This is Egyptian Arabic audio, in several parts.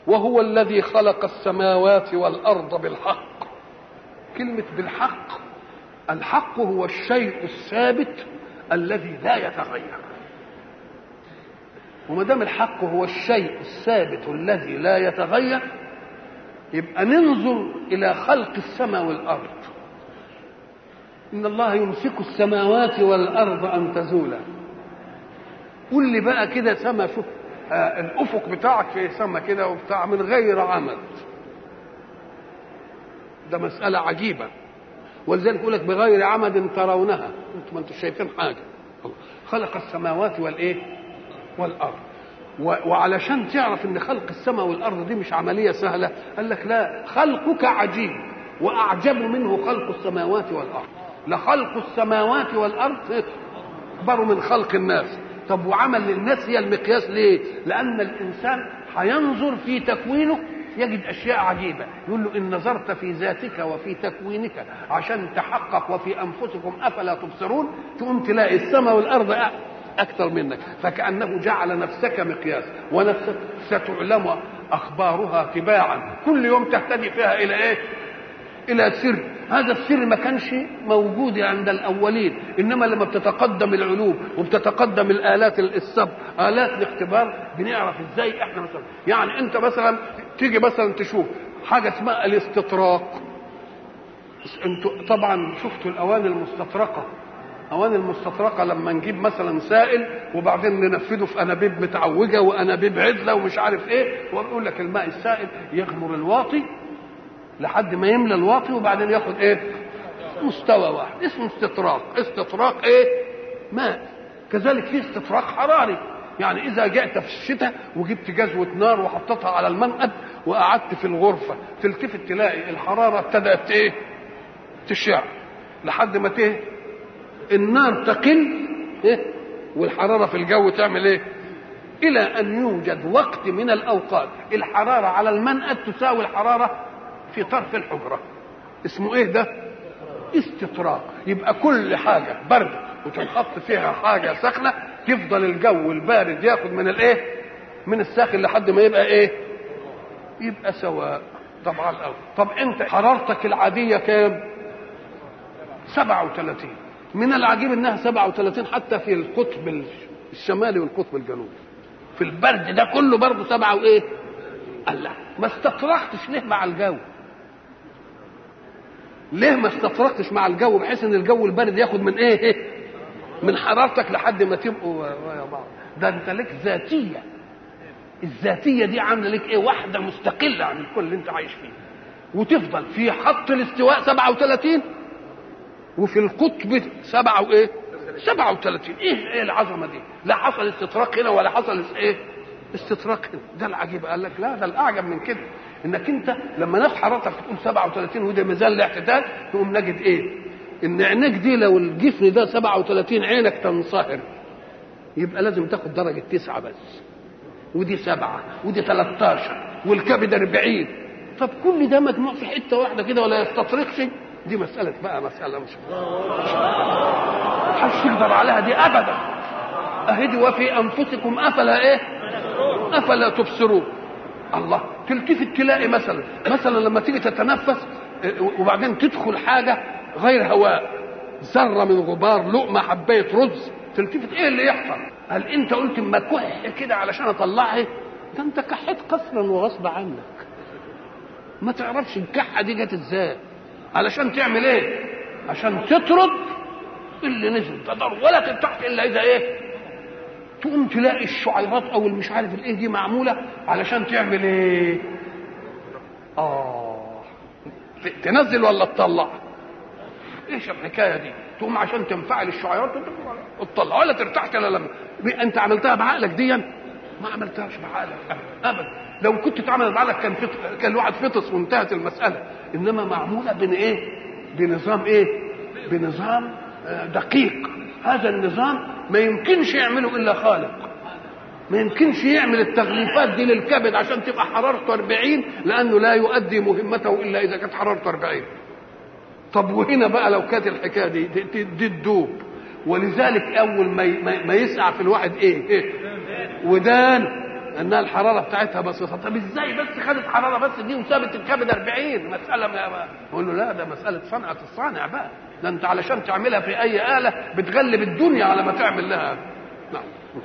وهو الذي خلق السماوات والارض بالحق كلمه بالحق الحق هو الشيء الثابت الذي لا يتغير وما دام الحق هو الشيء الثابت الذي لا يتغير يبقى ننظر الى خلق السماء والارض ان الله يمسك السماوات والارض ان تزولا قول لي بقى كده سما شوف آه الافق بتاعك في سما كده وبتاع من غير عمد ده مساله عجيبه ولذلك يقول لك بغير عمد ترونها انتم ما انتم شايفين حاجه خلق السماوات والايه والارض وعلشان تعرف ان خلق السماء والارض دي مش عمليه سهله قال لك لا خلقك عجيب واعجب منه خلق السماوات والارض لخلق السماوات والارض اكبر من خلق الناس طب وعمل للناس هي المقياس ليه لان الانسان هينظر في تكوينه يجد اشياء عجيبه يقول له ان نظرت في ذاتك وفي تكوينك عشان تحقق وفي انفسكم افلا تبصرون تقوم تلاقي السماء والارض اكثر منك فكانه جعل نفسك مقياس ونفسك ستعلم اخبارها تباعا كل يوم تهتدي فيها الى ايه الى سر هذا السر ما كانش موجود عند الاولين انما لما بتتقدم العلوم وبتتقدم الالات السب الات الاختبار بنعرف ازاي احنا مثلا يعني انت مثلا تيجي مثلا تشوف حاجه اسمها الاستطراق انتوا طبعا شفتوا الاواني المستطرقه اواني المستطرقه لما نجيب مثلا سائل وبعدين ننفذه في انابيب متعوجه وانابيب عدله ومش عارف ايه ويقول لك الماء السائل يغمر الواطي لحد ما يملى الواطي وبعدين ياخد ايه مستوى واحد اسمه استطراق استطراق ايه ماء كذلك في استطراق حراري يعني اذا جئت في الشتاء وجبت جزوه نار وحطيتها على المنقد وقعدت في الغرفه تلتفت تلاقي الحراره ابتدات ايه تشع لحد ما ته النار تقل إيه؟ والحراره في الجو تعمل ايه الى ان يوجد وقت من الاوقات الحراره على المنقد تساوي الحراره في طرف الحجره اسمه ايه ده استطراق يبقى كل حاجه برد وتنحط فيها حاجه سخنه يفضل الجو البارد ياخد من الايه من الساخن لحد ما يبقى ايه يبقى سواء طبعا الاول طب انت حرارتك العاديه كام 37 من العجيب انها 37 حتى في القطب الشمالي والقطب الجنوبي في البرد ده كله برضه سبعة وايه الله ما استطرقتش ليه مع الجو ليه ما استطرقتش مع الجو بحيث ان الجو البارد ياخد من ايه من حرارتك لحد ما تبقوا ويا بعض ده انت لك ذاتيه الذاتيه دي عامله لك ايه واحده مستقله عن الكل اللي انت عايش فيه وتفضل في خط الاستواء 37 وفي القطب سبعة وايه 37 ايه ايه العظمه دي لا حصل استطراق هنا ولا حصل ايه استطراق هنا ده العجيب قال لك لا ده الاعجب من كده انك انت لما ناخد حرارتك تقول 37 وده ميزان الاعتدال تقوم نجد ايه ان عينيك دي لو الجفن ده 37 عينك تنصهر يبقى لازم تاخد درجه تسعة بس ودي سبعة ودي 13 والكبد 40 طب كل ده مجموع في حته واحده كده ولا يستطرقش دي مسألة بقى مسألة مش محدش يقدر عليها دي أبدا أهدي وفي أنفسكم أفلا إيه؟ أفلا تبصرون الله تلتفت تلاقي مثلا مثلا لما تيجي تتنفس وبعدين تدخل حاجة غير هواء ذرة من غبار لقمة حباية رز تلتفت إيه اللي يحصل؟ هل أنت قلت ما كح كده علشان أطلعها؟ ده أنت كحيت قصرا وغصب عنك ما تعرفش الكحة دي جت إزاي علشان تعمل ايه عشان تطرد اللي نزل تضر ولا ترتاح الا اذا ايه تقوم تلاقي الشعيرات او المش عارف الايه دي معموله علشان تعمل ايه اه تنزل ولا تطلع ايش الحكايه دي تقوم عشان تنفعل الشعيرات تطلع ولا ترتاح الا لما انت عملتها بعقلك دي ما عملتهاش بعقلك ابدا لو كنت تعمل بعقلك كان فت... كان الواحد فطس وانتهت المساله انما معموله بين ايه بنظام ايه بنظام دقيق هذا النظام ما يمكنش يعمله الا خالق ما يمكنش يعمل التغليفات دي للكبد عشان تبقى حرارته 40 لانه لا يؤدي مهمته الا اذا كانت حرارته 40 طب وهنا بقى لو كانت الحكايه دي دي, دي تدوب ولذلك اول ما ما يسعى في الواحد ايه, إيه؟ ودان انها الحراره بتاعتها بسيطه طب ازاي بس خدت حراره بس دي وسابت الكبد 40 مساله ما اقول له لا ده مساله صنعه الصانع بقى ده انت علشان تعملها في اي اله بتغلب الدنيا على ما تعمل لها نعم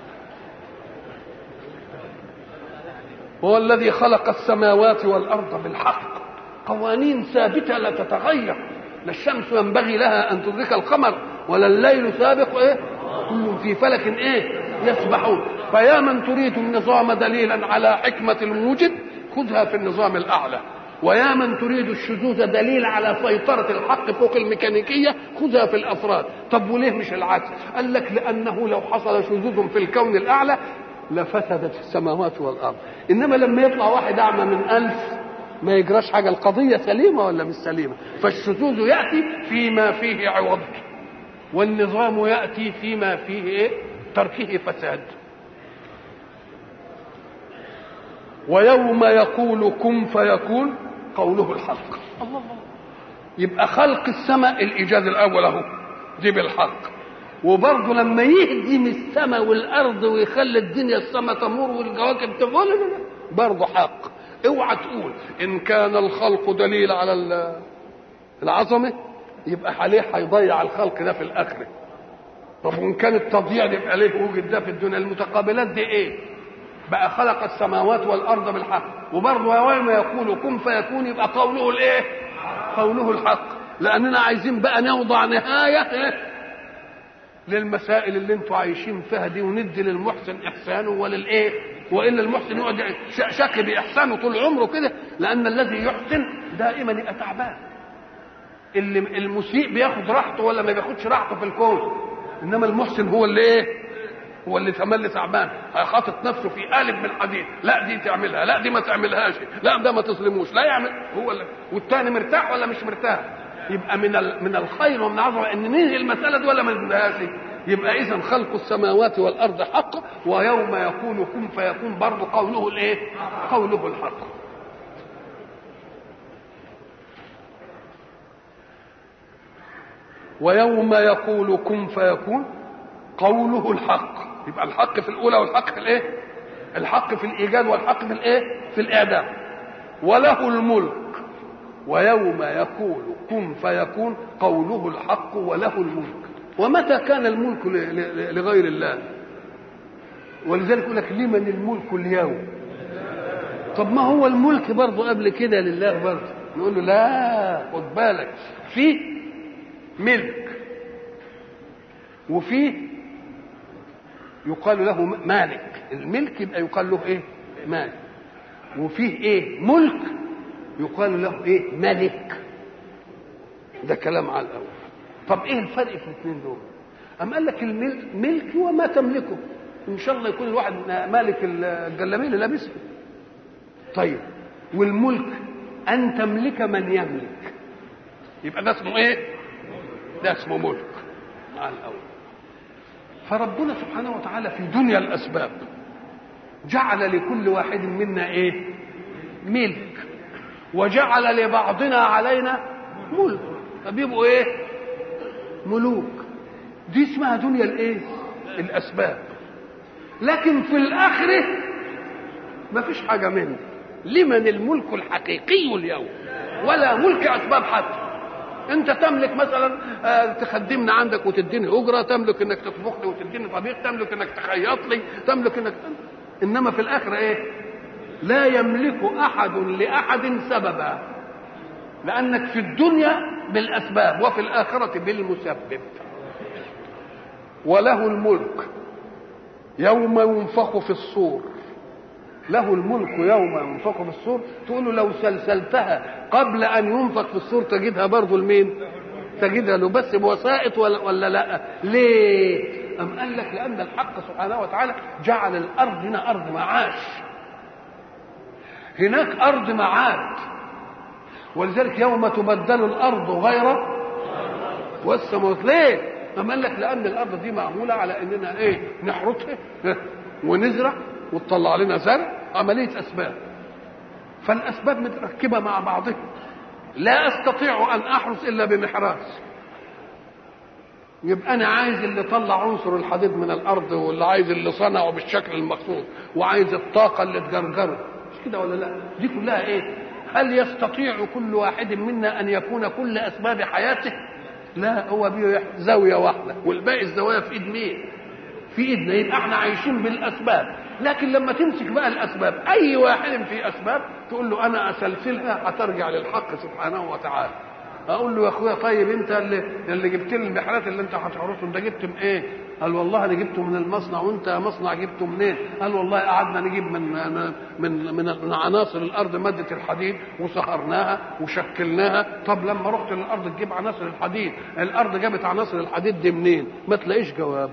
هو الذي خلق السماوات والارض بالحق قوانين ثابته لا تتغير لا الشمس ينبغي لها ان تدرك القمر ولا الليل سابق ايه كل في فلك ايه يسبحون فيا من تريد النظام دليلا على حكمه الموجد خذها في النظام الاعلى ويا من تريد الشذوذ دليل على سيطرة الحق فوق الميكانيكية خذها في الأفراد طب وليه مش العكس قال لك لأنه لو حصل شذوذ في الكون الأعلى لفسدت السماوات والأرض إنما لما يطلع واحد أعمى من ألف ما يجراش حاجة القضية سليمة ولا مش سليمة فالشذوذ يأتي فيما فيه عوض والنظام يأتي فيما فيه إيه؟ تركه فساد ويوم يقول كن فيكون قوله الحق الله الله يبقى خلق السماء الايجاد الاول اهو دي بالحق وبرضه لما يهدم السماء والارض ويخلي الدنيا السماء تمر والكواكب تفول برضه حق اوعى تقول ان كان الخلق دليل على العظمه يبقى عليه هيضيع الخلق ده في الاخره طب وان كان التضييع يبقى ليه وجد ده في الدنيا المتقابلات دي ايه بقى خلق السماوات والارض بالحق وبرضه يوم يقول كن فيكون يبقى قوله الايه قوله الحق لاننا عايزين بقى نوضع نهايه إيه؟ للمسائل اللي انتوا عايشين فيها دي وندي للمحسن احسانه وللايه والا المحسن يقعد شك باحسانه طول عمره كده لان الذي يحسن دائما يبقى تعبان اللي المسيء بياخد راحته ولا ما بياخدش راحته في الكون انما المحسن هو اللي ايه هو اللي تملي تعبان حاطط نفسه في قالب من حديد لا دي تعملها لا دي ما تعملهاش لا ده ما تظلموش لا يعمل هو اللي والتاني مرتاح ولا مش مرتاح يبقى من من الخير ومن العظمه ان ننهي المساله دي ولا ما ننهيهاش يبقى اذا خلق السماوات والارض حق ويوم يقول كن فيكون برضه قوله الايه؟ قوله الحق. ويوم يقول كن فيكون قوله الحق يبقى الحق في الاولى والحق في الايه الحق في الايجاد والحق في الايه في الاعدام وله الملك ويوم يقول كن فيكون قوله الحق وله الملك ومتى كان الملك لغير الله ولذلك يقول لك لمن الملك اليوم طب ما هو الملك برضه قبل كده لله برضه نقول له لا خد بالك في ملك وفيه يقال له مالك الملك يبقى يقال له ايه مالك وفيه ايه ملك يقال له ايه ملك ده كلام على الاول طب ايه الفرق في الاثنين دول أم قال لك الملك ملك وما تملكه ان شاء الله يكون الواحد مالك الجلابيه اللي لابسها طيب والملك ان تملك من يملك يبقى ده اسمه ايه ده اسمه ملك على الاول فربنا سبحانه وتعالى في دنيا الاسباب جعل لكل واحد منا ايه ملك وجعل لبعضنا علينا ملك فبيبقوا ايه ملوك دي اسمها دنيا الايه الاسباب لكن في الاخره ما فيش حاجه منه لمن الملك الحقيقي اليوم ولا ملك اسباب حتى انت تملك مثلا آه تخدمنا عندك وتديني اجره تملك انك تطبخ لي وتديني طبيخ تملك انك تخيط لي تملك انك انما في الاخره ايه لا يملك احد لاحد سببا لانك في الدنيا بالاسباب وفي الاخره بالمسبب وله الملك يوم ينفخ في الصور له الملك يوم ينفخ في الصور تقول له لو سلسلتها قبل ان ينفخ في الصور تجدها برضه لمين تجدها له بس بوسائط ولا, ولا لا ليه أم قال لك لأن الحق سبحانه وتعالى جعل الأرض هنا أرض معاش هناك أرض معاد ولذلك يوم تبدل الأرض غير والسماوات ليه؟ أم قال لك لأن الأرض دي معمولة على إننا إيه؟ نحرثها ونزرع وتطلع لنا زرع عملية أسباب فالأسباب متركبة مع بعضها لا أستطيع أن أحرث إلا بمحراث يبقى انا عايز اللي طلع عنصر الحديد من الارض واللي عايز اللي صنعه بالشكل المخصوص وعايز الطاقه اللي تجرجره مش كده ولا لا دي كلها ايه هل يستطيع كل واحد منا ان يكون كل اسباب حياته لا هو بيه زاويه واحده والباقي الزوايا في ايد مين في ايدنا يبقى احنا عايشين بالاسباب لكن لما تمسك بقى الاسباب اي واحد في اسباب تقول له انا اسلسلها هترجع للحق سبحانه وتعالى اقول له يا اخويا طيب انت اللي اللي جبت لي البحيرات اللي انت هتحرسهم ده جبت من ايه؟ قال والله انا جبته من المصنع وانت يا مصنع جبته منين؟ قال والله قعدنا نجيب من من من من عناصر الارض ماده الحديد وسهرناها وشكلناها طب لما رحت للارض تجيب عناصر الحديد الارض جابت عناصر الحديد دي منين؟ ما تلاقيش جواب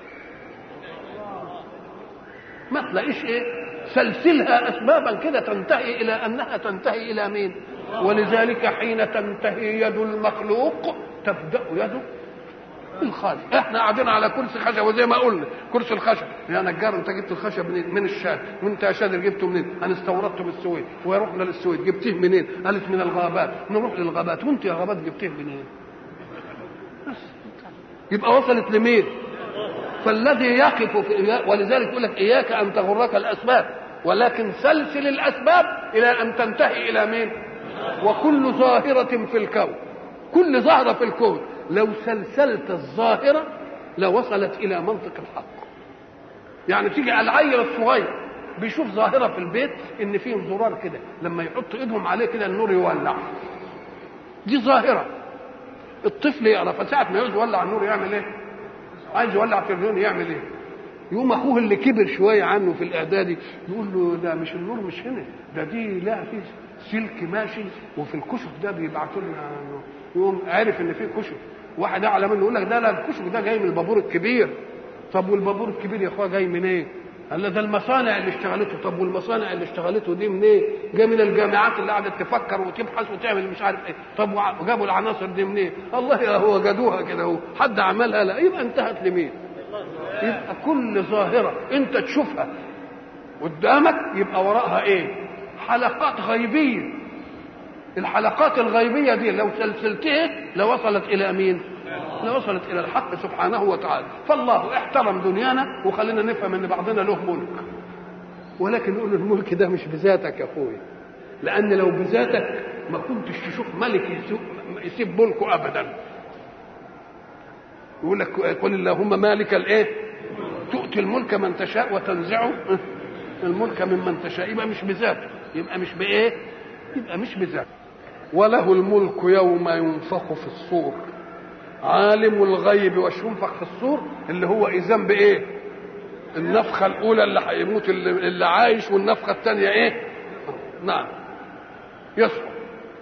ما تلاقيش ايه سلسلها اسبابا كده تنتهي الى انها تنتهي الى مين ولذلك حين تنتهي يد المخلوق تبدا يد الخالق احنا قاعدين على كرسي خشب وزي ما قلنا كرسي الخشب يا نجار انت جبت الخشب منين من الشام وانت يا شادر جبته منين انا استوردته من السويد ورحنا للسويد جبتيه منين قالت من الغابات نروح للغابات وانت يا غابات جبتيه منين بس يبقى وصلت لمين فالذي يقف في ولذلك يقول لك اياك ان تغرك الاسباب ولكن سلسل الاسباب الى ان تنتهي الى مين وكل ظاهره في الكون كل ظاهره في الكون لو سلسلت الظاهره لوصلت الى منطق الحق يعني تيجي العيل الصغير بيشوف ظاهره في البيت ان فيه زرار كده لما يحط ايدهم عليه كده النور يولع دي ظاهره الطفل يعرف ساعه ما يعوز يولع النور يعمل ايه عايز يولع تلفزيون يعمل ايه يقوم اخوه اللي كبر شويه عنه في الاعدادي يقول له ده مش النور مش هنا ده دي لا في سلك ماشي وفي الكشف ده بيبعتوا لنا يقوم عارف ان في كشف واحد اعلى منه يقول لك ده لا الكشف ده جاي من البابور الكبير طب والبابور الكبير يا اخويا جاي منين إيه؟ قال له ده المصانع اللي اشتغلته طب والمصانع اللي اشتغلته دي منين إيه؟ جاي من الجامعات اللي قعدت تفكر وتبحث وتعمل مش عارف ايه طب وجابوا العناصر دي منين إيه؟ الله يا هو جدوها كده هو حد عملها لا يبقى انتهت لمين يبقى كل ظاهره انت تشوفها قدامك يبقى وراءها ايه حلقات غيبيه الحلقات الغيبيه دي لو سلسلتها لوصلت الى مين لوصلت الى الحق سبحانه وتعالى فالله احترم دنيانا وخلينا نفهم ان بعضنا له ملك ولكن نقول الملك ده مش بذاتك يا اخويا لان لو بذاتك ما كنتش تشوف ملك يسيب ملكه ابدا يقول لك قل اللهم مالك الايه تؤتي الملك من تشاء وتنزعه الملك ممن تشاء يبقى مش بذاته يبقى مش بايه يبقى مش بذاته وله الملك يوم ينفخ في الصور عالم الغيب وش ينفخ في الصور اللي هو اذان بايه النفخه الاولى اللي هيموت اللي, اللي عايش والنفخه الثانيه ايه نعم يصعق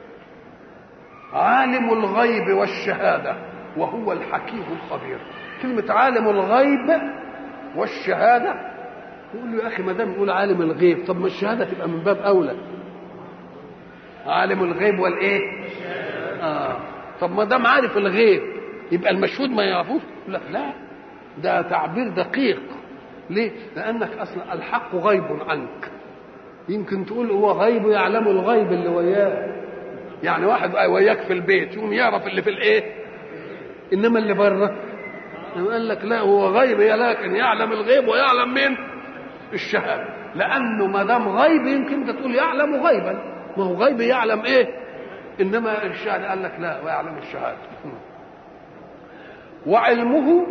عالم الغيب والشهاده وهو الحكيم الخبير كلمه عالم الغيب والشهاده يقول له يا اخي ما دام يقول عالم الغيب طب ما الشهاده تبقى من باب اولى عالم الغيب والايه اه طب ما دام عارف الغيب يبقى المشهود ما يعرفوش لا لا ده تعبير دقيق ليه لانك اصلا الحق غيب عنك يمكن تقول هو غيب يعلم الغيب اللي وياه يعني واحد وياك في البيت يقوم يعرف اللي في الايه انما اللي بره قال لك لا هو غيب يا لكن يعلم الغيب ويعلم مين الشهاده لانه ما دام غيب يمكن انت تقول يعلم غيبا ما هو غيب يعلم ايه انما الشهاده قال لك لا ويعلم الشهاده وعلمه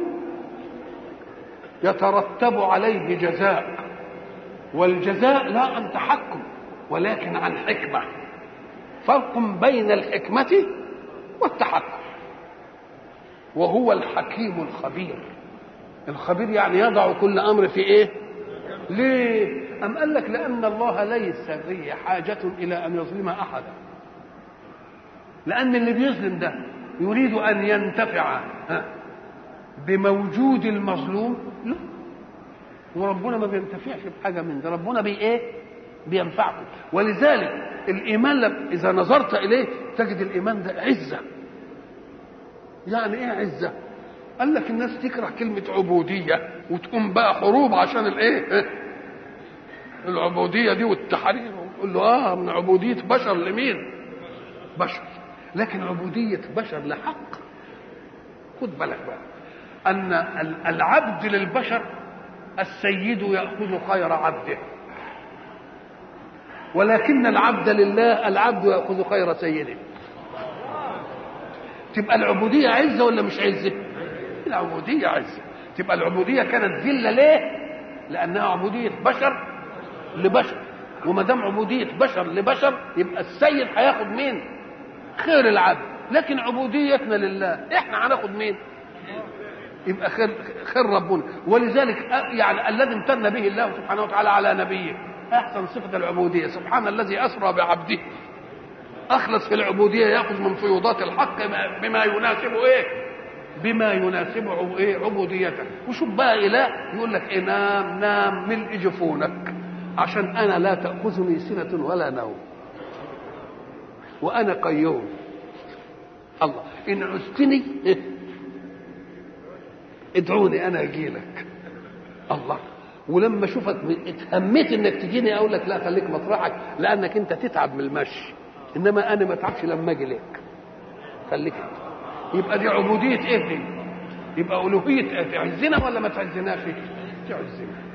يترتب عليه جزاء والجزاء لا عن تحكم ولكن عن حكمه فرق بين الحكمه والتحكم وهو الحكيم الخبير الخبير يعني يضع كل امر في ايه ليه ام قال لك لان الله ليس به حاجه الى ان يظلم احدا لان اللي بيظلم ده يريد ان ينتفع بموجود المظلوم لا وربنا ما بينتفعش بحاجه من ده ربنا بي ايه بينفعكم ولذلك الايمان لم اذا نظرت اليه تجد الايمان ده عزه يعني ايه عزه قال لك الناس تكره كلمه عبوديه وتقوم بقى حروب عشان الايه العبوديه دي والتحرير يقول له اه من عبوديه بشر لمين بشر لكن عبوديه بشر لحق خد بالك بقى ان العبد للبشر السيد ياخذ خير عبده ولكن العبد لله العبد ياخذ خير سيده تبقى العبوديه عزه ولا مش عزه العبوديه عزه تبقى العبوديه كانت ذله ليه لانها عبوديه بشر لبشر وما دام عبوديه بشر لبشر يبقى السيد هياخد مين خير العبد لكن عبوديتنا لله احنا هناخد مين يبقى خير خير ربنا ولذلك يعني الذي امتن به الله سبحانه وتعالى على نبيه احسن صفه العبوديه سبحان الذي اسرى بعبده اخلص في العبوديه ياخذ من فيوضات الحق بما يناسب ايه بما يناسب ايه عبوديته وشوف بقى اله يقول لك إيه نام نام ملء جفونك عشان انا لا تاخذني سنه ولا نوم وانا قيوم الله ان عزتني ادعوني انا اجي لك الله ولما اشوفك اتهميت انك تجيني اقول لك لا خليك مطرحك لانك انت تتعب من المشي انما انا ما اتعبش لما اجي لك خليك انت يبقى دي عبوديه ايه دي يبقى الوهيه تعزنا ولا ما تعزناش تعزنا